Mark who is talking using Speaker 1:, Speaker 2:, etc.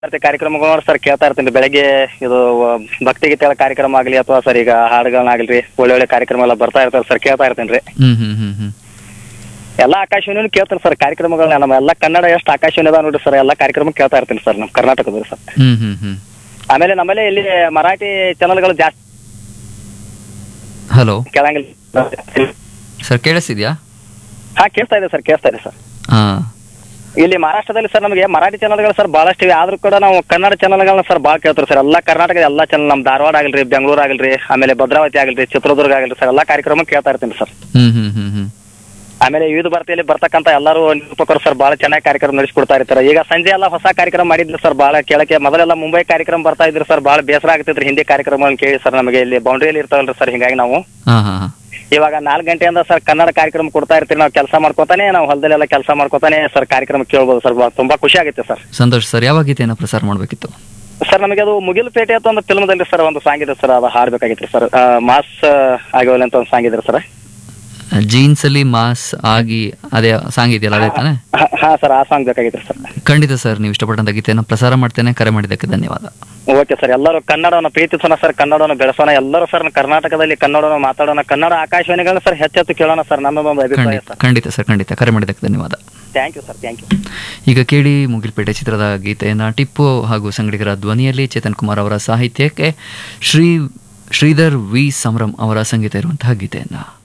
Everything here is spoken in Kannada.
Speaker 1: ಮತ್ತೆ ಕಾರ್ಯಕ್ರಮಗಳು ನೋಡಿ ಸರ್ ಕೇಳ್ತಾ ಇರ್ತೀನಿ ಬೆಳಗ್ಗೆ ಇದು ಭಕ್ತಿ ಗೀತೆಗಳ ಕಾರ್ಯಕ್ರಮ ಆಗಲಿ ಅಥವಾ ಸರ್ ಈಗ ಹಾಡುಗಳನ್ನಾಗಲಿ ಒಳ್ಳೆ ಒಳ್ಳೆ ಕಾರ್ಯಕ್ರಮ ಎಲ್ಲ ಬರ್ತಾ ಇರ್ತಾರೆ ಸರ್ ಕೇಳ್ತಾ ಇರ್ತೀನಿ ರೀ
Speaker 2: ಹ್ಮ್ ಹ್ಮ್ ಹ್ಮ್ ಹ್ಮ್
Speaker 1: ಎಲ್ಲ ಆಕಾಶವಾಣಿನೂ ಕೇಳ್ತೀನಿ ಸರ್ ಕಾರ್ಯಕ್ರಮಗಳನ್ನ ನಮ್ಮ ಎಲ್ಲ ಕನ್ನಡ ಎಷ್ಟು ಆಕಾಶವಾಣಿ ಅದ ನೋಡ್ರಿ ಸರ್ ಎಲ್ಲ ಕಾರ್ಯಕ್ರಮ ಕೇಳ್ತಾ ಇರ್ತೀನಿ ಸರ್ ನಮ್ಮ ಕರ್ನಾಟಕದಲ್ಲಿ ಸರ್
Speaker 2: ಹ್ಮ್ ಹ್ಮ್ ಹ್ಮ್
Speaker 1: ಆಮೇಲೆ ನಮ್ಮಲ್ಲಿ ಇಲ್ಲಿ ಮರಾಠಿ ಚಾನಲ್ಗಳು ಜಾಸ್ತಿ
Speaker 2: ಹಲೋ
Speaker 1: ಕೇಳಂಗಿಲ್ಲ
Speaker 2: ಸರ್ ಕೇಳಿಸ್ತಿದ್ಯಾ
Speaker 1: ಹಾ ಕೇಳ್ತಾ ಇದೆ ಸರ್ ಕೇಳ್ತಾ ಇದೆ ಸರ್
Speaker 2: ಹಾ
Speaker 1: ಇಲ್ಲಿ ಮಹಾರಾಷ್ಟ್ರದಲ್ಲಿ ಸರ್ ನಮಗೆ ಮರಾಠಿ ಚಾನಲ್ಗಳು ಸರ್ ಭಾಳಷ್ಟು ಇವೆ ಆದ್ರೂ ಕೂಡ ನಾವು ಕನ್ನಡ ಚಾನಲ್ಗಳನ್ನ ಸರ್ ಭಾಳ ಕೇಳ್ತಾರೆ ಸರ್ ಎಲ್ಲ ಕರ್ನಾಟಕದ ಎಲ್ಲ ಚಾನಲ್ ನಮ್ಮ ಧಾರವಾಡ ಆಗಲ್ರಿ ಬೆಂಗಳೂರು ಆಗಲ್ರಿ ಆಮೇಲೆ ಭದ್ರಾವತಿ ಆಗಲ್ರಿ ಚಿತ್ರದುರ್ಗ ಆಗಲ್ರಿ ಸರ್ ಎಲ್ಲ ಕಾರ್ಯಕ್ರಮ ಕೇಳ್ತಾ ಇರ್ತೀನಿ ಸರ್
Speaker 2: ಹ್ಮ್ ಹ್ಮ್ ಹ್ಮ್ ಹ್ಮ್
Speaker 1: ಆಮೇಲೆ ವಿವಿಧ ಭಾರತಿಯಲ್ಲಿ ಬರ್ತಕ್ಕಂಥ ಎಲ್ಲರೂ ನಿರೂಪಕರು ಸರ್ ಭಾಳ ಚೆನ್ನಾಗಿ ಕಾರ್ಯಕ್ರಮ ನಡೆಸಿಕೊಡ್ತಾ ಇರ್ತಾರೆ ಈಗ ಸಂಜೆ ಎಲ್ಲ ಹೊಸ ಕಾರ್ಯಕ್ರಮ ಮಾಡಿದ್ರು ಸರ್ ಭಾಳ ಕೇಳಕ್ಕೆ ಮೊದಲೆಲ್ಲ ಮುಂಬೈ ಕಾರ್ಯಕ್ರಮ ಬರ್ತಾ ಇದ್ರು ಸರ್ ಭಾಳ ಬೇಸರ ಆಗ್ತಿದ್ರಿ ಹಿಂದಿ ಕಾರ್ಯಕ್ರಮಗಳನ್ನ ಕೇಳಿ ಸರ್ ನಮಗೆ ಇಲ್ಲಿ ಬೌಂಡ್ರಿಯಲ್ಲಿ ಇರ್ತಾವಲ್ರಿ ಸರ್ ಹಿಂಗಾಗಿ ನಾವು
Speaker 2: ಹಾ ಹಾ ಹಾ
Speaker 1: ಇವಾಗ ನಾಲ್ಕು ಗಂಟೆಯಿಂದ ಸರ್ ಕನ್ನಡ ಕಾರ್ಯಕ್ರಮ ಕೊಡ್ತಾ ಇರ್ತೀವಿ ನಾವು ಕೆಲಸ ಮಾಡ್ಕೊತಾನೆ ನಾವು ಹೊಲದಲ್ಲೆಲ್ಲ ಕೆಲಸ ಮಾಡ್ಕೊತಾನೆ ಸರ್ ಕಾರ್ಯಕ್ರಮ ಕೇಳ್ಬೋದು ಸರ್ ಬಾ- ತುಂಬಾ ಖುಷಿ ಆಗುತ್ತೆ ಸರ್
Speaker 2: ಸಂತೋಷ್ ಸರ್ ಯಾವ ಗೀತೆಯನ್ನು ಪ್ರಸಾರ ಮಾಡಬೇಕಿತ್ತು
Speaker 1: ಸರ್ ನಮಗೆ ಅದು ಮುಗಿಲ್ಪೇಟೆ ಅಂತ ಒಂದು ಫಿಲ್ಮ್ದಲ್ಲಿ ಸರ್ ಒಂದು ಸಾಂಗ್ ಇದೆ ಸರ್ ಅದು ಹಾಡ್ಬೇಕಾಗಿತ್ತು ಸರ್ ಆ, ಮಾಸ್ ಆಗಿವಲ್ಲ ಅಂತ ಒಂದು ಸಾಂಗ್ ಇದೆ ಸರ್
Speaker 2: ಜೀನ್ಸ್ ಅಲ್ಲಿ ಮಾಸ್ ಆಗಿ ಅದೇ ಸಾಂಗ್ ಇದೆಯಲ್ಲ ಅದೇ ತಾನೆ
Speaker 1: ಹಾ- ಹಾ ಸರ್ ಆ ಸಾಂಗ್ ಬೇಕಾಗಿತ್ತು ಸರ್
Speaker 2: ಖಂಡಿತ ಸರ್ ನೀವು ಇಷ್ಟಪಟ್ಟಂತ ಗೀತೆಯನ್ನು ಪ್ರಸಾರ ಮಾಡ್ತೇನೆ ಕರೆ ಮಾಡಿದ್ದಕ್ಕೆ ಧನ್ಯವಾದ
Speaker 1: ಓಕೆ ಸರ್ ಎಲ್ಲರೂ ಕನ್ನಡವನ್ನು ಪ್ರೀತಿಸೋಣ ಸರ್ ಕನ್ನಡವನ್ನು ಬೆಳೆಸೋಣ ಎಲ್ಲರೂ ಸರ್ ಕರ್ನಾಟಕದಲ್ಲಿ ಕನ್ನಡವನ್ನು ಮಾತಾಡೋಣ ಕನ್ನಡ ಆಕಾಶವಾಣಿಗಳನ್ನ ಸರ್ ಹೆಚ್ಚೆತ್ತು ಕೇಳೋಣ ಸರ್ ನನ್ನದೊಂದು ಅಭಿಪ್ರಾಯ
Speaker 2: ಖಂಡಿತ
Speaker 1: ಸರ್
Speaker 2: ಖಂಡಿತ ಸರ್ ಖಂಡಿತ ಕರೆ ಮಾಡಿದ್ದಕ್ಕೆ ಧನ್ಯವಾದ
Speaker 1: thank you sir thank you
Speaker 2: ಈಗ ಕೇಳಿ ಮುಗಿಲ್ಪೇಟೆ ಚಿತ್ರದ ಗೀತೆಯನ್ನು ಟಿಪ್ಪು ಹಾಗೂ ಸಂಗಡಿಗರ ಧ್ವನಿಯಲ್ಲಿ ಚೇತನ್ ಕುಮಾರ್ ಅವರ ಸಾಹಿತ್ಯಕ್ಕೆ ಶ್ರೀ ಶ್ರೀಧರ್ ವಿ ಸಂಭ್ರಮ್ ಅವರ ಸಂಗೀತ ಇರುವಂತಹ ಗೀತೆಯನ್ನು